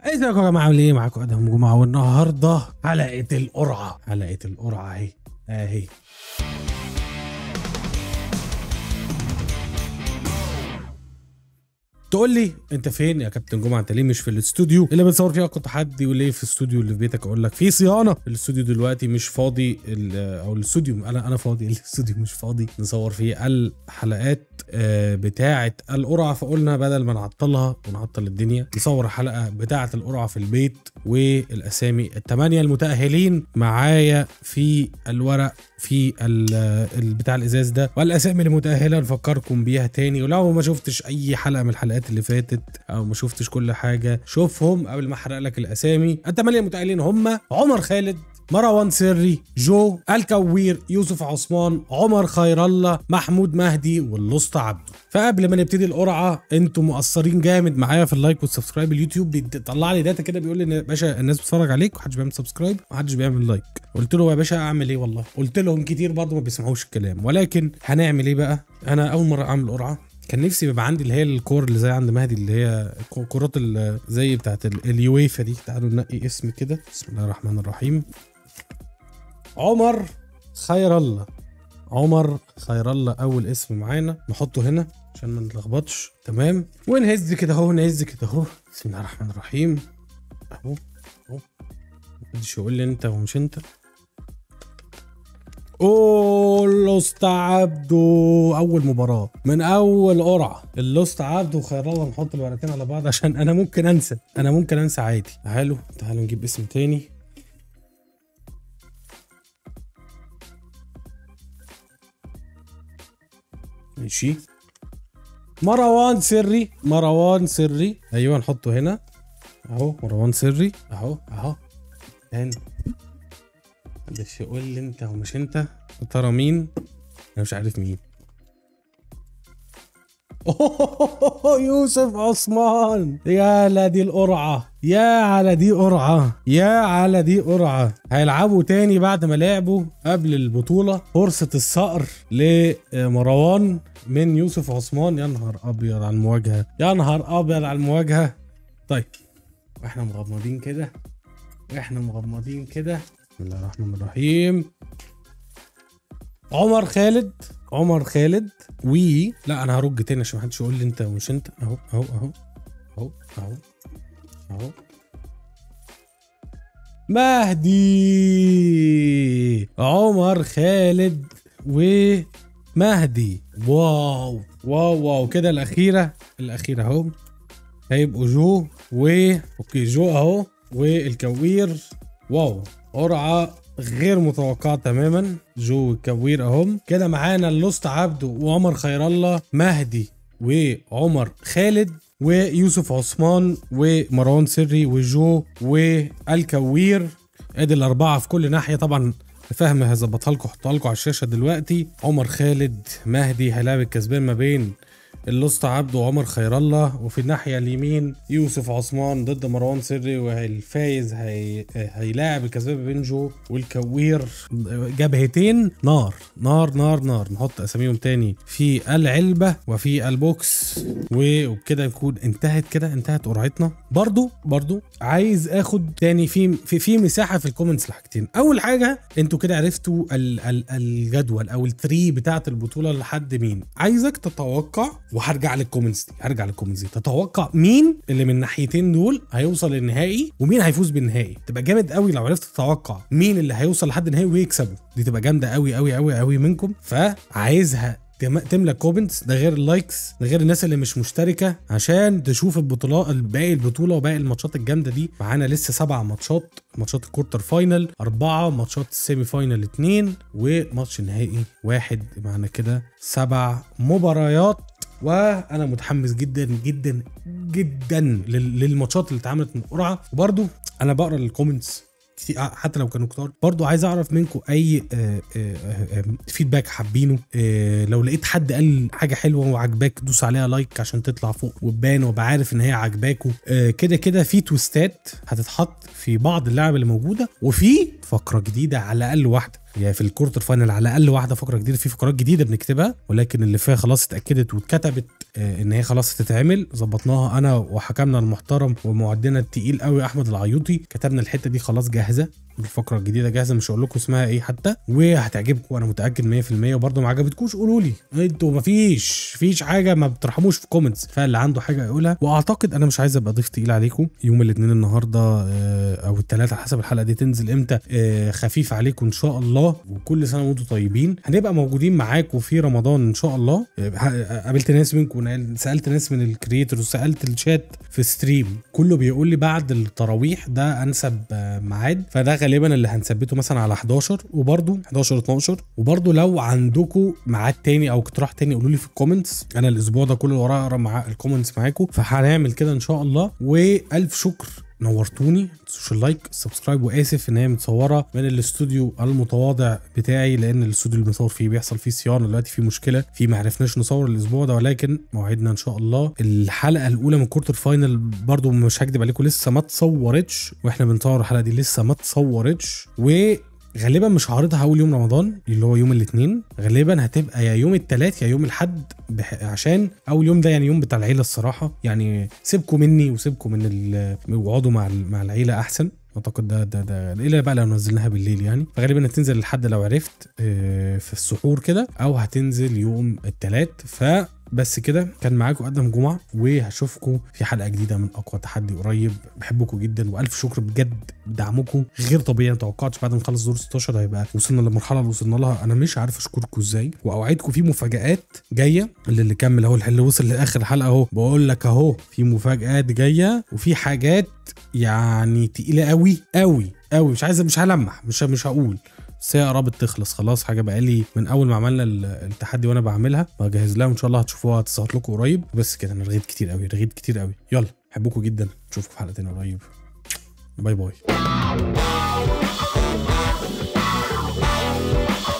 ازيكم يا جماعه عاملين ايه معاكم ادهم جمعه والنهارده حلقه القرعه حلقه القرعه اهي اهي تقول لي انت فين يا كابتن جمعه انت ليه مش في الاستوديو اللي بتصور فيها كنت حد يقول ليه في الاستوديو اللي في بيتك اقول لك في صيانه الاستوديو دلوقتي مش فاضي ال- او الاستوديو انا انا فاضي الاستوديو مش فاضي نصور فيه الحلقات آه، بتاعه القرعه فقلنا بدل ما نعطلها ونعطل الدنيا نصور حلقه بتاعه القرعه في البيت والاسامي الثمانيه المتاهلين معايا في الورق في ال- ال- بتاع الازاز ده والاسامي المتاهله نفكركم بيها تاني ولو ما شفتش اي حلقه من الحلقات اللي فاتت او ما شفتش كل حاجه شوفهم قبل ما احرق لك الاسامي الثمانيه المتاهلين هم عمر خالد مروان سري جو الكوير يوسف عثمان عمر خير الله محمود مهدي واللسطى عبده فقبل ما نبتدي القرعه انتوا مقصرين جامد معايا في اللايك والسبسكرايب اليوتيوب بيطلع لي داتا كده بيقول لي يا باشا الناس بتتفرج عليك ومحدش بيعمل سبسكرايب ومحدش بيعمل لايك قلت له يا باشا اعمل ايه والله قلت لهم كتير برضه ما بيسمعوش الكلام ولكن هنعمل ايه بقى انا اول مره اعمل قرعه كان نفسي يبقى عندي اللي هي الكور اللي زي عند مهدي اللي هي كو- كرات ال- زي بتاعت ال- اليويفا دي تعالوا ننقي اسم كده بسم الله الرحمن الرحيم عمر خير الله عمر خير الله اول اسم معانا نحطه هنا عشان ما نتلخبطش تمام ونهز كده اهو نهز كده اهو بسم الله الرحمن الرحيم اهو اهو محدش يقول لي انت ومش انت اوه اللوست عبده اول مباراه من اول قرعه اللوست عبده وخير الله نحط الورقتين على بعض عشان انا ممكن انسى انا ممكن انسى عادي تعالوا تعالوا نجيب اسم تاني ماشي مروان سري مروان سري ايوه نحطه هنا اهو مروان سري اهو اهو هنا محدش يقول لي انت ومش انت يا ترى مين انا مش عارف مين أوه يوسف عثمان يا على دي القرعة يا على دي قرعة يا على دي قرعة هيلعبوا تاني بعد ما لعبوا قبل البطولة فرصة الصقر لمروان من يوسف عثمان يا نهار أبيض على المواجهة يا نهار أبيض على المواجهة طيب واحنا مغمضين كده واحنا مغمضين كده بسم الله الرحمن الرحيم عمر خالد عمر خالد و لا انا هرج تاني عشان محدش يقول لي انت ومش انت اهو اهو اهو اهو اهو اهو مهدي عمر خالد ومهدي واو واو واو كده الاخيره الاخيره اهو هيبقوا جو و اوكي جو اهو والكوير واو قرعه غير متوقعه تماما جو والكوير اهم كده معانا اللوست عبده وعمر خير الله مهدي وعمر خالد ويوسف عثمان ومروان سري وجو والكوير ادي الاربعه في كل ناحيه طبعا فهم هظبطها لكم احطها لكم على الشاشه دلوقتي عمر خالد مهدي هيلاعب الكسبان ما بين اللوست عبده وعمر خير الله وفي الناحيه اليمين يوسف عثمان ضد مروان سري والفايز هي... هيلاعب الكسبان بين جو والكوير جبهتين نار نار نار نار نحط اساميهم تاني في العلبه وفي البوكس و- وبكده يكون انتهت كده انتهت قرعتنا برضو برضو عايز اخد تاني في في في مساحه في الكومنتس لحاجتين اول حاجه انتوا كده عرفتوا ال ال الجدول او التري بتاعه البطوله لحد مين عايزك تتوقع وهرجع للكومنتس دي هرجع للكومنتس دي تتوقع مين اللي من الناحيتين دول هيوصل للنهائي ومين هيفوز بالنهائي تبقى جامد قوي لو عرفت تتوقع مين اللي هيوصل لحد النهائي ويكسبه دي تبقى جامده قوي قوي قوي قوي منكم فعايزها تم- تملى كومنتس ده غير اللايكس ده غير الناس اللي مش مشتركه عشان تشوف البطولات باقي البطوله وباقي الماتشات الجامده دي معانا لسه سبع ماتشات ماتشات الكورتر فاينل أربعة ماتشات السيمي فاينل اتنين وماتش نهائي واحد معانا كده سبع مباريات وانا متحمس جدا جدا جدا لل- للماتشات اللي اتعملت من القرعه وبرده انا بقرا الكومنتس كتير حتى لو كانوا كتار برضو عايز اعرف منكم اي آه، آه، آه، فيدباك حابينه آه، لو لقيت حد قال حاجه حلوه وعجباك دوس عليها لايك عشان تطلع فوق وتبان وابقى عارف ان هي عجباكوا آه، كده كده في تويستات هتتحط في بعض اللعب اللي موجوده وفي فقره جديده على الاقل واحده هي في الكورتر فاينل على الاقل واحده فقره جديده في فقرات جديده بنكتبها ولكن اللي فيها خلاص اتاكدت واتكتبت آه، ان هي خلاص هتتعمل ظبطناها انا وحكمنا المحترم ومعدنا التقيل قوي احمد العيوطي كتبنا الحته دي خلاص جاهزه الفقره الجديده جاهزه مش هقول لكم اسمها ايه حتى وهتعجبكم انا متاكد 100% وبرده ما عجبتكوش قولوا لي انتوا مفيش فيش حاجه ما بترحموش في كومنتس فاللي عنده حاجه يقولها واعتقد انا مش عايز ابقى ضيف تقيل عليكم يوم الاثنين النهارده آه، او الثلاثه حسب الحلقه دي تنزل امتى آه، خفيف عليكم ان شاء الله وكل سنه وانتم طيبين هنبقى موجودين معاكم في رمضان ان شاء الله آه، ه- قابلت ناس منكم سالت ناس من الكرييتورز وسالت الشات في ستريم كله بيقول لي بعد التراويح ده انسب آه، ميعاد فده غالبا اللي هنثبته مثلا على 11 وبرده 11 12 وبرده لو عندكم ميعاد تاني او اقتراح تاني قولوا لي في الكومنتس انا الاسبوع ده كله ورايا اقرا مع الكومنتس معاكم فهنعمل كده ان شاء الله والف شكر نورتوني تنسوش اللايك السبسكرايب واسف ان هي متصوره من الاستوديو المتواضع بتاعي لان الاستوديو اللي بنصور فيه بيحصل فيه صيانه دلوقتي في مشكله في ما عرفناش نصور الاسبوع ده ولكن موعدنا ان شاء الله الحلقه الاولى من كورتر فاينل برضو مش هكدب عليكم لسه ما اتصورتش واحنا بنصور الحلقه دي لسه ما اتصورتش و غالبا مش هعرضها اول يوم رمضان اللي هو يوم الاثنين غالبا هتبقى يا يوم الثلاث يا يوم الاحد بح... عشان اول يوم ده يعني يوم بتاع العيله الصراحه يعني سيبكم مني وسيبكم من ال... واقعدوا مع ال- مع العيله احسن اعتقد ده ده ده الا بقى لو نزلناها بالليل يعني فغالبا هتنزل لحد لو عرفت آه، في السحور كده او هتنزل يوم الثلاث فبس كده كان معاكم ادم جمعه وهشوفكم في حلقه جديده من اقوى تحدي قريب بحبكم جدا والف شكر بجد دعمكم غير طبيعي ما توقعتش بعد ما نخلص دور 16 هيبقى وصلنا للمرحله اللي وصلنا لها انا مش عارف اشكركم ازاي واوعدكم في مفاجات جايه اللي اللي كمل اهو اللي وصل لاخر الحلقه اهو بقول لك اهو في مفاجات جايه وفي حاجات يعني تقيله قوي قوي قوي مش عايز مش هلمح مش مش هقول بس هي قربت تخلص خلاص حاجه بقالي من اول ما عملنا ال- التحدي وانا بعملها بجهز لها وان شاء الله هتشوفوها هتظهر لكم قريب بس كده انا رغيت كتير قوي رغيت كتير قوي يلا بحبكم جدا نشوفكم في حلقه تانية قريب باي باي